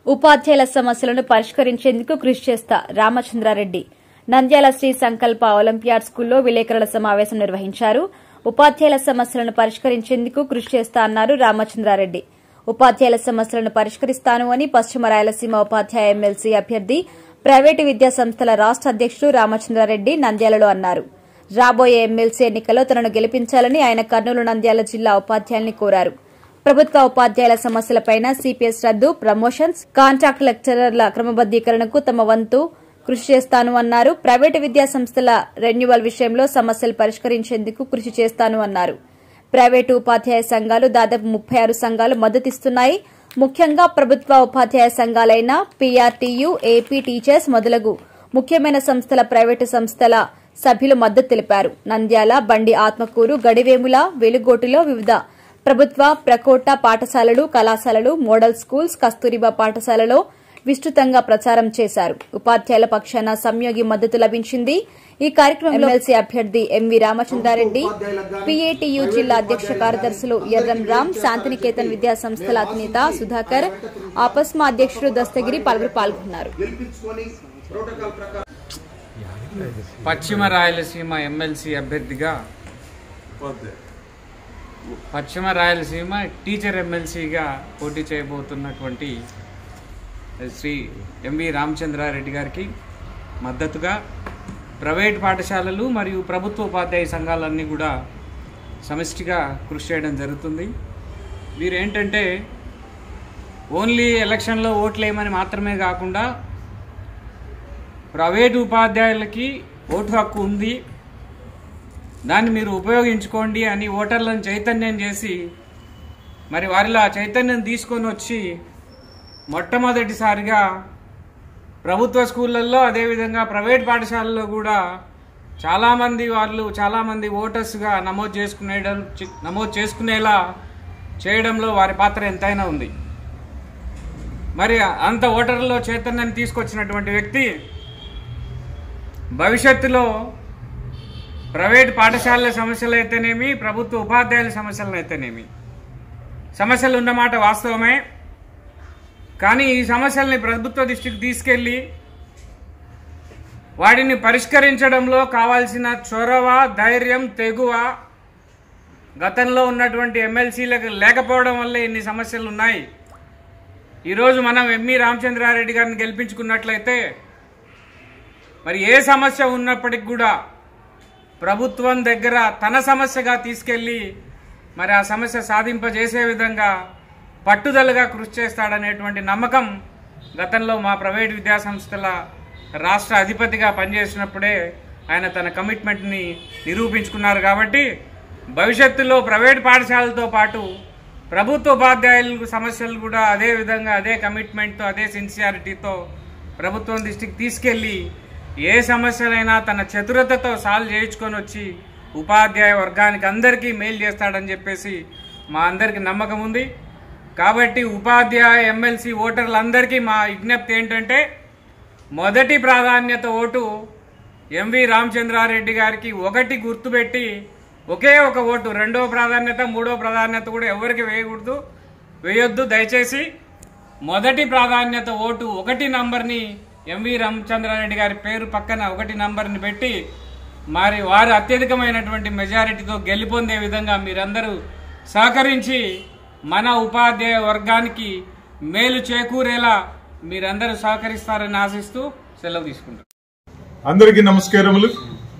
ఉపాధ్యాయుల సమస్యలను పరిష్కరించేందుకు కృషి చేస్తా రామచంద్రారెడ్డి నంద్యాల శ్రీ సంకల్ప ఒలింపియాడ్ స్కూల్లో విలేకరుల సమావేశం నిర్వహించారు ఉపాధ్యాయుల సమస్యలను పరిష్కరించేందుకు కృషి చేస్తా అన్నారు రామచంద్రారెడ్డి ఉపాధ్యాయుల సమస్యలను పరిష్కరిస్తాను అని పశ్చిమ రాయలసీమ ఉపాధ్యాయ ఎమ్మెల్సీ అభ్యర్థి ప్రైవేటు విద్యా సంస్థల రాష్ట అధ్యకుడు రామచంద్రారెడ్డి నంద్యాలలో అన్నారు రాబోయే ఎమ్మెల్సీ ఎన్నికల్లో తనను గెలిపించాలని ఆయన కర్నూలు నంద్యాల జిల్లా ఉపాధ్యాయుల్ని కోరారు ప్రభుత్వ ఉపాధ్యాయుల సమస్యలపైన సిపిఎస్ రద్దు ప్రమోషన్స్ కాంట్రాక్ట్ లెక్చరర్ల క్రమబద్దీకరణకు తమ వంతు కృషి చేస్తాను అన్నారు ప్రైవేటు విద్యా సంస్థల రెన్యువల్ విషయంలో సమస్యలు పరిష్కరించేందుకు కృషి చేస్తాను అన్నారు ప్రైవేటు ఉపాధ్యాయ సంఘాలు దాదాపు ముప్పై ఆరు సంఘాలు మద్దతిస్తున్నాయి ముఖ్యంగా ప్రభుత్వ ఉపాధ్యాయ సంఘాలైన పీఆర్టీయూ ఏపీ టీచర్స్ మొదలగు ముఖ్యమైన సంస్థల ప్రైవేటు సంస్థల సభ్యులు మద్దతు తెలిపారు నంద్యాల బండి ఆత్మకూరు గడివేముల వెలుగోటులో వివిధ ప్రభుత్వ ప్రకోట పాఠశాలలు కళాశాలలు మోడల్ స్కూల్స్ కస్తూరిబా పాఠశాలలో విస్తృతంగా ప్రచారం చేశారు ఉపాధ్యాయుల పక్షాన సంయోగి మద్దతు లభించింది ఈ కార్యక్రమంలో ఎమ్మెల్సీ అభ్యర్థి ఎంవి రామచంద్రారెడ్డి పీఏటీయూ జిల్లా అధ్యక్ష కార్యదర్శులు ఎర్రం రామ్ శాంతినికేతన్ విద్యా సంస్థల అధినేత సుధాకర్ ఆపస్మా అధ్యక్షుడు దస్తగిరి పలువురు పాల్గొన్నారు గెలిపించుకొని ప్రోటోకాల్ ప్రకారం పశ్చిమ రాయలసీమ ఎమ్మెల్సీ అభ్యర్థిగా పశ్చిమ రాయలసీమ టీచర్ ఎమ్మెల్సీగా పోటీ చేయబోతున్నటువంటి శ్రీ ఎంవి రామచంద్రారెడ్డి గారికి మద్దతుగా ప్రైవేట్ పాఠశాలలు మరియు ప్రభుత్వ ఉపాధ్యాయ సంఘాలన్నీ కూడా సమిష్టిగా కృషి చేయడం జరుగుతుంది వీరు ఏంటంటే ఓన్లీ ఎలక్షన్లో ఓట్లేయమని మాత్రమే కాకుండా ప్రైవేటు ఉపాధ్యాయులకి ఓటు హక్కు ఉంది దాన్ని మీరు ఉపయోగించుకోండి అని ఓటర్లను చైతన్యం చేసి మరి వారిలో ఆ చైతన్యం తీసుకొని వచ్చి మొట్టమొదటిసారిగా ప్రభుత్వ స్కూళ్ళల్లో అదేవిధంగా ప్రైవేట్ పాఠశాలల్లో కూడా చాలామంది వాళ్ళు చాలామంది ఓటర్స్గా నమోదు చేసుకునేయడం చి- నమోదు చేసుకునేలా చేయడంలో వారి పాత్ర ఎంతైనా ఉంది మరి అంత ఓటర్లలో చైతన్యాన్ని తీసుకొచ్చినటువంటి వ్యక్తి భవిష్యత్తులో ప్రైవేట్ పాఠశాలల సమస్యలు అయితేనేమి ప్రభుత్వ ఉపాధ్యాయుల సమస్యలు అయితేనేమి సమస్యలు ఉన్నమాట వాస్తవమే కానీ ఈ సమస్యల్ని ప్రభుత్వ దృష్టికి తీసుకెళ్ళి వాటిని పరిష్కరించడంలో కావాల్సిన చొరవ ధైర్యం తెగువ గతంలో ఉన్నటువంటి ఎమ్మెల్సీలకు లేకపోవడం వల్ల ఇన్ని సమస్యలు ఉన్నాయి ఈరోజు మనం ఎంఈ రామచంద్రారెడ్డి గారిని గెలిపించుకున్నట్లయితే మరి ఏ సమస్య ఉన్నప్పటికి కూడా ప్రభుత్వం దగ్గర తన సమస్యగా తీసుకెళ్ళి మరి ఆ సమస్య సాధింపజేసే విధంగా పట్టుదలగా కృషి చేస్తాడనేటువంటి నమ్మకం గతంలో మా ప్రైవేట్ విద్యా సంస్థల రాష్ట్ర అధిపతిగా పనిచేసినప్పుడే ఆయన తన కమిట్మెంట్ని నిరూపించుకున్నారు కాబట్టి భవిష్యత్తులో ప్రైవేట్ పాఠశాలలతో పాటు ప్రభుత్వ ఉపాధ్యాయుల సమస్యలు కూడా అదే విధంగా అదే కమిట్మెంట్తో అదే సిన్సియారిటీతో ప్రభుత్వం దృష్టికి తీసుకెళ్ళి ఏ సమస్యలైనా తన చతురతతో సాల్వ్ చేయించుకొని వచ్చి ఉపాధ్యాయ వర్గానికి అందరికీ మేలు చేస్తాడని చెప్పేసి మా అందరికీ నమ్మకం ఉంది కాబట్టి ఉపాధ్యాయ ఎమ్మెల్సీ ఓటర్లందరికీ మా విజ్ఞప్తి ఏంటంటే మొదటి ప్రాధాన్యత ఓటు ఎంవి రామచంద్రారెడ్డి గారికి ఒకటి గుర్తుపెట్టి ఒకే ఒక ఓటు రెండవ ప్రాధాన్యత మూడవ ప్రాధాన్యత కూడా ఎవరికి వేయకూడదు వేయొద్దు దయచేసి మొదటి ప్రాధాన్యత ఓటు ఒకటి నంబర్ని ఎంవి రామచంద్రారెడ్డి గారి పేరు పక్కన ఒకటి నంబర్ని పెట్టి మరి వారు అత్యధికమైనటువంటి మెజారిటీతో గెలుపొందే విధంగా మీరందరూ సహకరించి మన ఉపాధ్యాయ వర్గానికి మేలు చేకూరేలా మీరందరూ సహకరిస్తారని ఆశిస్తూ సెలవు తీసుకుంటారు అందరికీ నమస్కారములు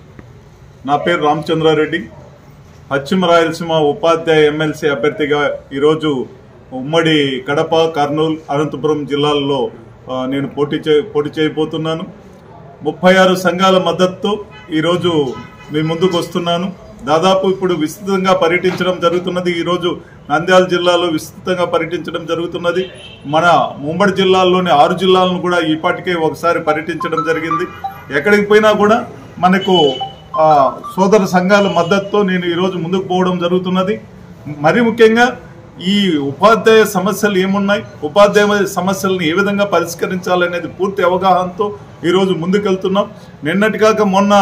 నా పేరు రామచంద్రారెడ్డి పశ్చిమ రాయలసీమ ఉపాధ్యాయ ఎమ్మెల్సీ అభ్యర్థిగా ఈరోజు ఉమ్మడి కడప కర్నూలు అనంతపురం జిల్లాల్లో ఆ, నేను పోటీ చే పోటీ చేయబోతున్నాను ముప్పై ఆరు సంఘాల మద్దతుతో ఈరోజు మీ ముందుకు వస్తున్నాను దాదాపు ఇప్పుడు విస్తృతంగా పర్యటించడం జరుగుతున్నది ఈరోజు నంద్యాల జిల్లాలో విస్తృతంగా పర్యటించడం జరుగుతున్నది మన ఉమ్మడి జిల్లాల్లోని ఆరు జిల్లాలను కూడా ఈపాటికే ఒకసారి పర్యటించడం జరిగింది ఎక్కడికి పోయినా కూడా మనకు ఆ, సోదర సంఘాల మద్దతుతో నేను ఈరోజు ముందుకు పోవడం జరుగుతున్నది మరి ముఖ్యంగా ఈ ఉపాధ్యాయ సమస్యలు ఏమున్నాయి ఉపాధ్యాయ సమస్యలను ఏ విధంగా పరిష్కరించాలనేది పూర్తి అవగాహనతో ఈరోజు ముందుకెళ్తున్నాం నిన్నటి కాక మొన్న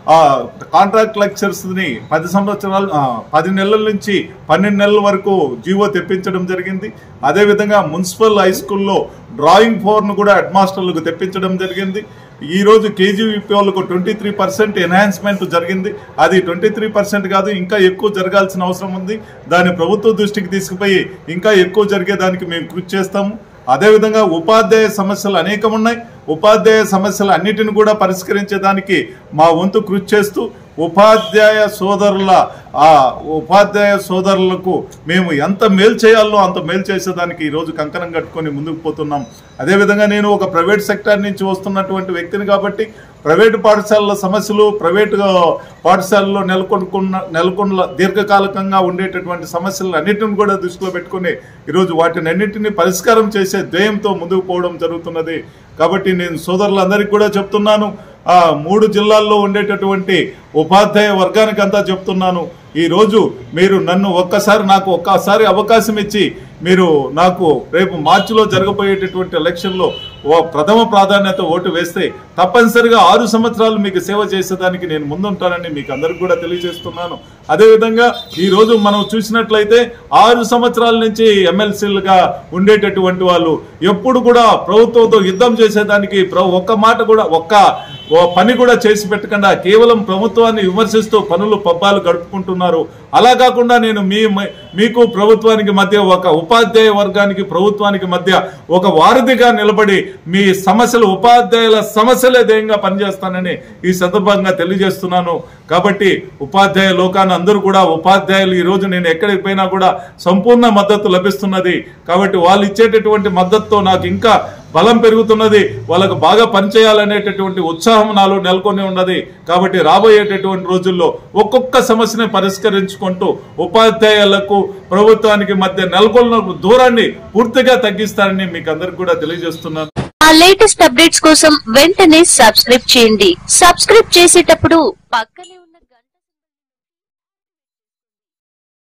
ఆ కాంట్రాక్ట్ లెక్చర్స్ ని పది సంవత్సరాలు ఆ, పది నెలల నుంచి పన్నెండు నెలల వరకు జీవో తెప్పించడం జరిగింది అదేవిధంగా మున్సిపల్ హై స్కూల్లో డ్రాయింగ్ ఫోర్ను కూడా హెడ్ మాస్టర్లకు తెప్పించడం జరిగింది ఈ రోజు కేజీవీపీ వాళ్ళకు ట్వంటీ త్రీ పర్సెంట్ ఎన్హాన్స్మెంట్ జరిగింది అది ట్వంటీ త్రీ పర్సెంట్ కాదు ఇంకా ఎక్కువ జరగాల్సిన అవసరం ఉంది దాన్ని ప్రభుత్వ దృష్టికి తీసుకుపోయి ఇంకా ఎక్కువ జరిగేదానికి మేము కృషి చేస్తాము అదేవిధంగా ఉపాధ్యాయ సమస్యలు అనేకం ఉన్నాయి ఉపాధ్యాయ సమస్యలు అన్నిటిని కూడా పరిష్కరించేదానికి మా వంతు కృషి చేస్తూ ఉపాధ్యాయ సోదరుల ఆ ఉపాధ్యాయ సోదరులకు మేము ఎంత మేలు చేయాలో అంత మేలు చేసేదానికి ఈరోజు కంకణం కట్టుకొని ముందుకు పోతున్నాం అదేవిధంగా నేను ఒక ప్రైవేట్ సెక్టార్ నుంచి వస్తున్నటువంటి వ్యక్తిని కాబట్టి ప్రైవేటు పాఠశాలల సమస్యలు ప్రైవేటు పాఠశాలలో నెలకొనుకున్న నెలకొన్న దీర్ఘకాలికంగా ఉండేటటువంటి సమస్యలు అన్నిటిని కూడా దృష్టిలో పెట్టుకుని ఈరోజు వాటిని అన్నింటినీ పరిష్కారం చేసే ధ్యేయంతో ముందుకు పోవడం జరుగుతున్నది కాబట్టి నేను సోదరులందరికీ కూడా చెప్తున్నాను ఆ మూడు జిల్లాల్లో ఉండేటటువంటి ఉపాధ్యాయ వర్గానికి అంతా చెప్తున్నాను ఈ రోజు మీరు నన్ను ఒక్కసారి నాకు ఒక్కసారి అవకాశం ఇచ్చి మీరు నాకు రేపు మార్చిలో జరగబోయేటటువంటి ఎలక్షన్లో ఓ ప్రథమ ప్రాధాన్యత ఓటు వేస్తే తప్పనిసరిగా ఆరు సంవత్సరాలు మీకు సేవ చేసేదానికి నేను ముందుంటానని మీకు అందరికి కూడా తెలియజేస్తున్నాను అదేవిధంగా ఈ రోజు మనం చూసినట్లయితే ఆరు సంవత్సరాల నుంచి ఎమ్మెల్సీలుగా ఉండేటటువంటి వాళ్ళు ఎప్పుడు కూడా ప్రభుత్వంతో యుద్ధం చేసేదానికి ప్ర- ఒక్క మాట కూడా ఒక్క ఓ పని కూడా చేసి పెట్టకుండా కేవలం ప్రభుత్వాన్ని విమర్శిస్తూ పనులు పబ్బాలు గడుపుకుంటున్నారు అలా కాకుండా నేను మీ మీకు ప్రభుత్వానికి మధ్య ఒక ఉపాధ్యాయ వర్గానికి ప్రభుత్వానికి మధ్య ఒక వారధిగా నిలబడి మీ సమస్యలు ఉపాధ్యాయుల సమస్యలే ధ్యేయంగా పనిచేస్తానని ఈ సందర్భంగా తెలియజేస్తున్నాను కాబట్టి ఉపాధ్యాయ లోకాన్ని అందరూ కూడా ఉపాధ్యాయులు ఈ రోజు నేను ఎక్కడికి పోయినా కూడా సంపూర్ణ మద్దతు లభిస్తున్నది కాబట్టి వాళ్ళు ఇచ్చేటటువంటి మద్దతుతో నాకు ఇంకా బలం పెరుగుతున్నది వాళ్ళకు బాగా పనిచేయాలనేటటువంటి ఉత్సాహం నాలో నెలకొని ఉన్నది కాబట్టి రాబోయేటటువంటి రోజుల్లో ఒక్కొక్క సమస్యని పరిష్కరించుకుంటూ ఉపాధ్యాయులకు ప్రభుత్వానికి మధ్య నెలకొన్న దూరాన్ని పూర్తిగా తగ్గిస్తానని మీకు అందరికి కూడా తెలియజేస్తున్నాను ఆ లేటెస్ట్ అప్డేట్స్ కోసం వెంటనే సబ్స్క్రైబ్ చేయండి సబ్స్క్రైబ్ చేసేటప్పుడు పక్కనే ఉన్న గంట